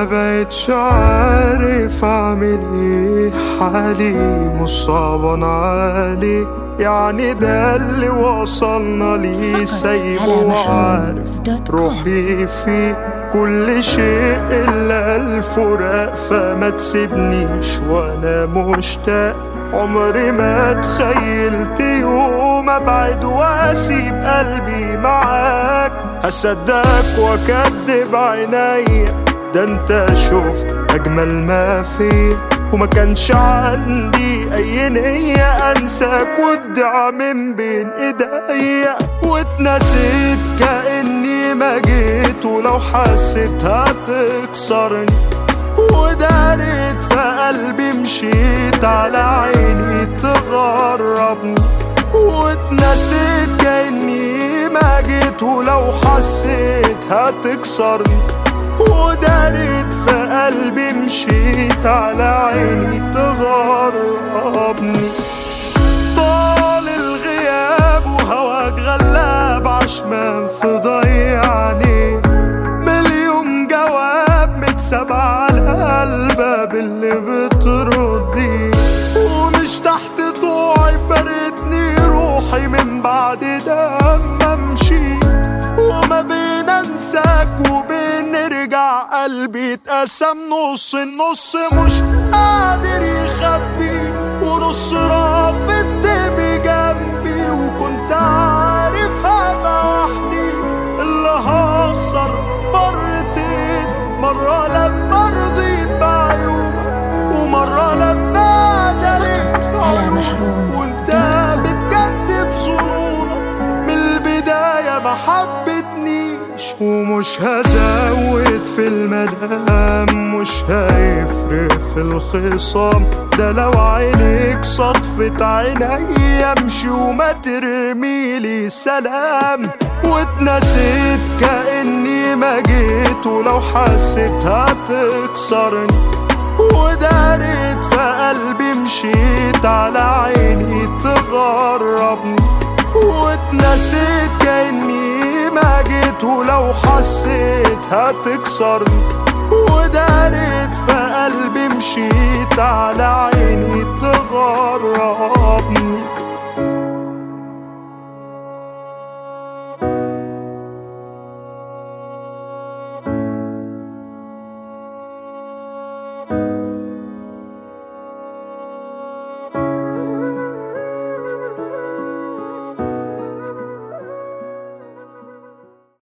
بقتش عارف اعمل ايه حالي مش صعبان علي يعني ده اللي وصلنا ليه فقط سايبه على محروم وعارف دوت كوم. روحي فيه كل شيء الا الفراق فما تسيبنيش وانا مشتاق عمري ما تخيلت يوم ابعد واسيب قلبي معاك هصدقك واكدب عينيا ده انت شفت اجمل ما فيا وما كانش عندي اي نية انساك وادعى من بين ايديا واتنسيت كاني ما جيت ولو حسيت هتكسرني ودارت في قلبي مشيت على عيني تغربني واتنسيت كاني ما جيت ولو حسيت هتكسرني ودارت في قلبي مشيت على عيني تغربني طال الغياب وهواك غلاب عشمان في ضيعني مليون جواب متساب على الباب اللي بتردي ومش تحت ضوعي فارقتني روحي من بعد لما امشي وما بين انساك وبين نرجع قلبي اتقسم نص النص مش قادر يخبي ونص رافض بجنبي وكنت عارف هبقى وحدي اللي هخسر مرتين مرة لما رضيت بعيوبك ومرة لما دريت على عيوبك محروم وانت دوت كوم. بتكذب ظنونك من البداية ما حبتنيش ومش هزود في المدام مش هيفرق في الخصام ده لو عينيك صدفة عيني امشي وما ترميلي سلام واتنسيت كأني ما جيت ولو حسيت هتكسرني ودارت في قلبي مشيت على عيني تغربني واتنسيت كأني ما جيت ولو حسيت هتكسرني ودارت في قلبي مشيت على عيني